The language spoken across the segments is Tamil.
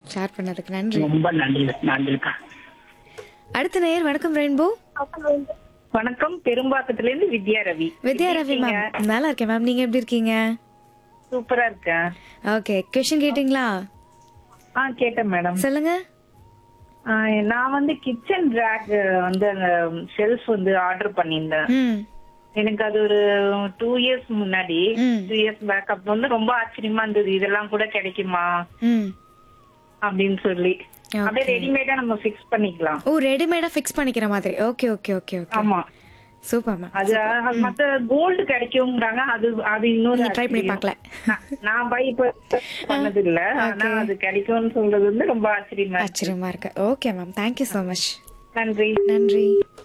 ஷேர் பண்ணதுக்கு நன்றி ரொம்ப நன்றி நன்றிக்கா அடுத்த நேயர் வணக்கம் ரெயின்போ வணக்கம் பெரும்பாக்கத்துல இருந்து வித்யா ரவி வித்யா ரவி மேம் நல்லா இருக்கேன் மேம் நீங்க எப்படி இருக்கீங்க சூப்பரா இருக்கேன் ஓகே கொஷின் கேட்டிங்களா ஆ கேட்டேன் மேடம் சொல்லுங்க ஆ, நான் வந்து கிச்சன் ரேக் வந்து அந்த ஷெல்ஃப் வந்து ஆர்டர் பண்ணியிருந்தேன் ம் எனக்கு அது ஒரு டூ இயர்ஸ் முன்னாடி ம். டூ இயர்ஸ் பேக் அப்ப வந்து ரொம்ப ஆச்சரியமா இருந்தது இதெல்லாம் கூட கிடைக்குமா ம் அப்படின்னு சொல்லி Okay. அப்படியே ரெடிமேடா நம்ம ஃபிக்ஸ் பண்ணிக்கலாம் ஓ ரெடிமேடா ஃபிக்ஸ் பண்ணிக்கிற மாதிரி ஓகே ஓகே ஓகே ஓகே ஆமா சூப்பர் மேம் அது அது மத்த கோல்டு கிடைக்கும்ங்கறாங்க அது அது இன்னொரு நீங்க ட்ரை பண்ணி ஆச்சரியம். பார்க்கல நான் நான் பை பண்ணது இல்ல ஆனா அது கிடைக்கும்னு சொல்றது வந்து ரொம்ப ஆச்சரியமா இருக்கு. ஆச்சரியமா இருக்கு okay ma'am thank you so much நன்றி நன்றி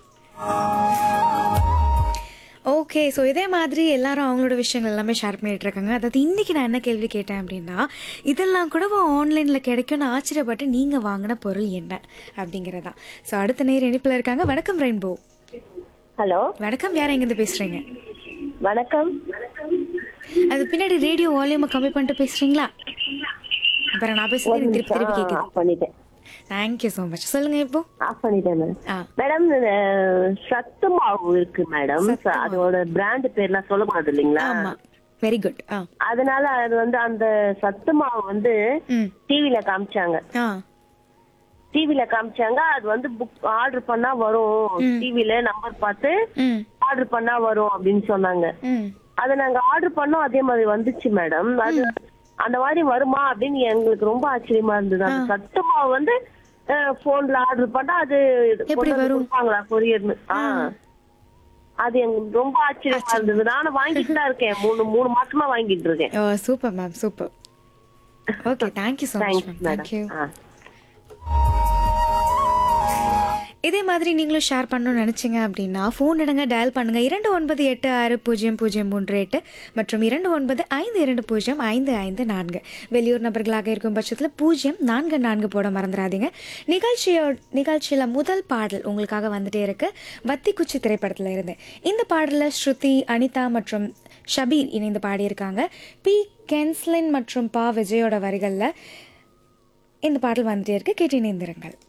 ஓகே ஸோ இதே மாதிரி எல்லாரும் அவங்களோட விஷயங்கள் எல்லாமே ஷேர் பண்ணிட்டு இருக்காங்க அதாவது இன்னைக்கு நான் என்ன கேள்வி கேட்டேன் அப்படின்னா இதெல்லாம் கூட ஆன்லைனில் கிடைக்கும்னு ஆச்சரியப்பட்டு நீங்கள் வாங்கின பொருள் என்ன அப்படிங்கிறதா ஸோ அடுத்த நேர் இணைப்பில் இருக்காங்க வணக்கம் ரெயின்போ ஹலோ வணக்கம் யார் எங்கேருந்து பேசுகிறீங்க வணக்கம் அது பின்னாடி ரேடியோ வால்யூமை கம்மி பண்ணிட்டு பேசுகிறீங்களா அப்புறம் நான் பேசுறது எனக்கு திருப்பி திருப்பி கேட்குது ஆஃப் பண்ணிட்டேன் தேங்க்யூ ஸோ மச் சொல்லுங்கள் இப்போ ஆஃப் பண்ணிட்டேன் மேடம் ஆ மேடம் சத்து மாவு இருக்கு மேடம் அதோட பிராண்ட் பேர்லாம் சொல்ல முடியாது இல்லைங்களா ஆமாம் வெரி குட் ஆ அதனால அது வந்து அந்த சத்து மாவு வந்து ம் டிவில காமிச்சாங்க ஆ டிவில காமிச்சாங்க அது வந்து புக் ஆர்டர் பண்ணா வரும் டிவில நம்பர் பார்த்து ம் ஆர்டர் பண்ணா வரும் அப்படின்னு சொன்னாங்க ம் அதை நாங்க ஆர்டர் பண்ணோம் அதே மாதிரி வந்துச்சு மேடம் அது அந்த மாதிரி வருமா அப்படின்னு எங்களுக்கு ரொம்ப ஆச்சரியமா இருந்தது அந்த சத்து மாவு வந்து போன்ல ஆர்டர் பண்ணா அது கொண்டு வந்து வரும்? கொடுப்பாங்களா கொரியர்னு ஆ அது எங்களுக்கு ரொம்ப ஆச்சரியமா இருந்தது நானும் வாங்கிட்டு தான் இருக்கேன் மூணு மூணு மாசமா வாங்கிட்டு இருக்கேன் ஓ super ma'am super okay thank you so much thanks ma'am madam thank you ஆ இதே மாதிரி நீங்களும் ஷேர் பண்ணணும்னு நினச்சிங்க அப்படின்னா ஃபோன் எடுங்க டயல் பண்ணுங்க இரண்டு ஒன்பது எட்டு ஆறு பூஜ்ஜியம் பூஜ்ஜியம் மூன்று எட்டு மற்றும் இரண்டு ஒன்பது ஐந்து இரண்டு பூஜ்ஜியம் ஐந்து ஐந்து நான்கு வெளியூர் நபர்களாக இருக்கும் பட்சத்தில் பூஜ்ஜியம் நான்கு நான்கு போட மறந்துடாதீங்க நிகழ்ச்சியோ நிகழ்ச்சியில் முதல் பாடல் உங்களுக்காக வந்துட்டே இருக்கு வத்திக்குச்சி திரைப்படத்தில் இருந்து இந்த பாடலில் ஸ்ருதி அனிதா மற்றும் ஷபீர் இணைந்து பாடியிருக்காங்க பி கென்ஸ்லின் மற்றும் பா விஜயோட வரிகளில் இந்த பாடல் வந்துட்டே இருக்கு கேட்டு இணைந்திருங்கள்